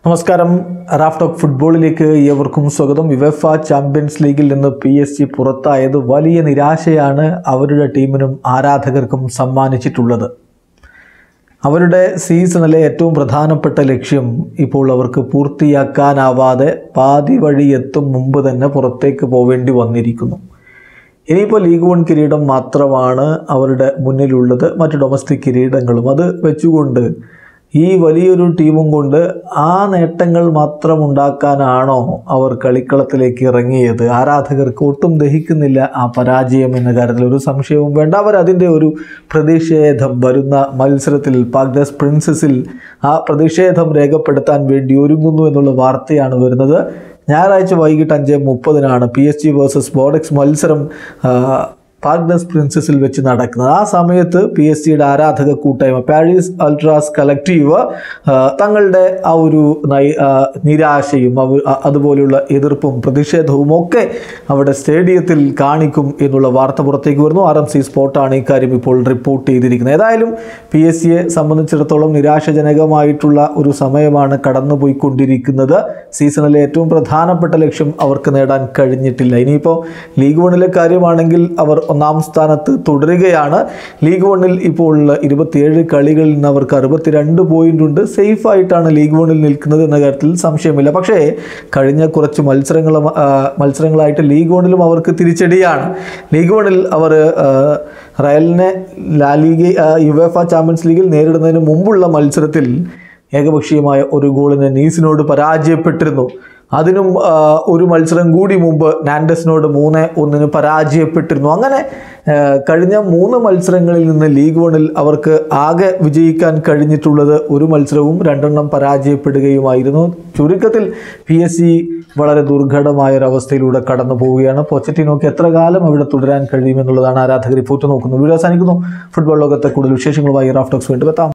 നമസ്കാരം റാഫ്റ്റോക്ക് ഫുട്ബോളിലേക്ക് ഏവർക്കും സ്വാഗതം യുവഫ ചാമ്പ്യൻസ് ലീഗിൽ നിന്ന് പി എസ് ജി പുറത്തായത് വലിയ നിരാശയാണ് അവരുടെ ടീമിനും ആരാധകർക്കും സമ്മാനിച്ചിട്ടുള്ളത് അവരുടെ സീസണിലെ ഏറ്റവും പ്രധാനപ്പെട്ട ലക്ഷ്യം ഇപ്പോൾ അവർക്ക് പൂർത്തിയാക്കാനാവാതെ പാതി വഴി എത്തും മുമ്പ് തന്നെ പുറത്തേക്ക് പോവേണ്ടി വന്നിരിക്കുന്നു ഇനിയിപ്പോൾ ലീഗ് വൺ കിരീടം മാത്രമാണ് അവരുടെ മുന്നിലുള്ളത് മറ്റ് ഡൊമസ്റ്റിക് കിരീടങ്ങളും അത് വെച്ചുകൊണ്ട് ഈ വലിയൊരു ടീമും കൊണ്ട് ആ നേട്ടങ്ങൾ മാത്രം ഉണ്ടാക്കാനാണോ അവർ കളിക്കളത്തിലേക്ക് ഇറങ്ങിയത് ആരാധകർക്ക് ഒട്ടും ദഹിക്കുന്നില്ല ആ പരാജയം എന്ന കാര്യത്തിൽ ഒരു സംശയവും വേണ്ട അവർ അതിൻ്റെ ഒരു പ്രതിഷേധം വരുന്ന മത്സരത്തിൽ പാഗ്ഡസ് പ്രിൻസസിൽ ആ പ്രതിഷേധം രേഖപ്പെടുത്താൻ വേണ്ടി ഒരുങ്ങുന്നു എന്നുള്ള വാർത്തയാണ് വരുന്നത് ഞായറാഴ്ച വൈകിട്ട് അഞ്ച് മുപ്പതിനാണ് P S G versus Bordeaux മത്സരം ആ, പാർക്ഡസ് പ്രിൻസസിൽ വെച്ച് നടക്കുന്നത് ആ സമയത്ത് പി എസ് സിയുടെ ആരാധക കൂട്ടായ്മ പാരീസ് അൾട്രാസ് കളക്റ്റീവ് ആ, തങ്ങളുടെ ആ ഒരു നൈ- ആ, നിരാശയും അവ അ- അതുപോലെയുള്ള എതിർപ്പും പ്രതിഷേധവും ഒക്കെ അവിടെ സ്റ്റേഡിയത്തിൽ കാണിക്കും എന്നുള്ള വാർത്ത പുറത്തേക്ക് വരുന്നു ആർ എം സി സ്പോർട്ടാണ് ഇക്കാര്യം ഇപ്പോൾ റിപ്പോർട്ട് ചെയ്തിരിക്കുന്നത് ഏതായാലും പി എസ് സിയെ സംബന്ധിച്ചിടത്തോളം നിരാശജനകമായിട്ടുള്ള ഒരു സമയമാണ് കടന്നുപോയിക്കൊണ്ടിരിക്കുന്നത് സീസണിലെ ഏറ്റവും പ്രധാനപ്പെട്ട ലക്ഷ്യം അവർക്ക് നേടാൻ കഴിഞ്ഞിട്ടില്ല ഇനിയിപ്പോൾ ലീഗ് വണ്ണിലെ കാര്യമാണെങ്കിൽ അവർ ഒന്നാം സ്ഥാനത്ത് തുടരുകയാണ് ലീഗ് വണ്ണിൽ ഇപ്പോൾ ഇരുപത്തിയേഴ് കളികളിൽ നിന്ന് അവർക്ക് അറുപത്തിരണ്ട് പോയിന്റ് ഉണ്ട് സേഫ് ആയിട്ടാണ് ലീഗ് വണ്ണിൽ നിൽക്കുന്നത് എന്ന കാര്യത്തിൽ സംശയമില്ല പക്ഷേ കഴിഞ്ഞ കുറച്ച് മത്സരങ്ങൾ മത്സരങ്ങളായിട്ട് ലീഗ് വണ്ണിലും അവർക്ക് തിരിച്ചടിയാണ് ലീഗ് വണ്ണിൽ അവർ ആ, റയലിനെ ലാ ലീഗ് യുവേഫ ചാമ്പ്യൻസ് ലീഗിൽ നേരിടുന്നതിന് മുമ്പുള്ള മത്സരത്തിൽ ഏകപക്ഷീയമായ ഒരു ഗോളിന് നീസിനോട് പരാജയപ്പെട്ടിരുന്നു അതിനും ആ, ഒരു മത്സരം കൂടി മുമ്പ് നാൻഡസിനോട് മൂന്ന് ഒന്നിന് പരാജയപ്പെട്ടിരുന്നു അങ്ങനെ ആ, കഴിഞ്ഞ മൂന്ന് മത്സരങ്ങളിൽ നിന്ന് ലീഗ് വണിൽ അവർക്ക് ആകെ വിജയിക്കാൻ കഴിഞ്ഞിട്ടുള്ളത് ഒരു മത്സരവും രണ്ടെണ്ണം പരാജയപ്പെടുകയുമായിരുന്നു ചുരുക്കത്തിൽ പി എസ് സി വളരെ ദുർഘടമായ ഒരു അവസ്ഥയിലൂടെ കടന്നു പോവുകയാണ് പൊച്ചറ്റിനോക്ക് എത്ര കാലം അവിടെ തുടരാൻ കഴിയുമെന്നുള്ളതാണ് ആരാധകർ ഇപ്പോൾ നോക്കുന്നത് വീഡിയോ അവസാനിക്കുന്നു ഫുട്ബോൾ ലോകത്തെ കൂടുതൽ വിശേഷങ്ങളുമായി റാഫ്റ്റോക്സ് വീണ്ടും എത്താം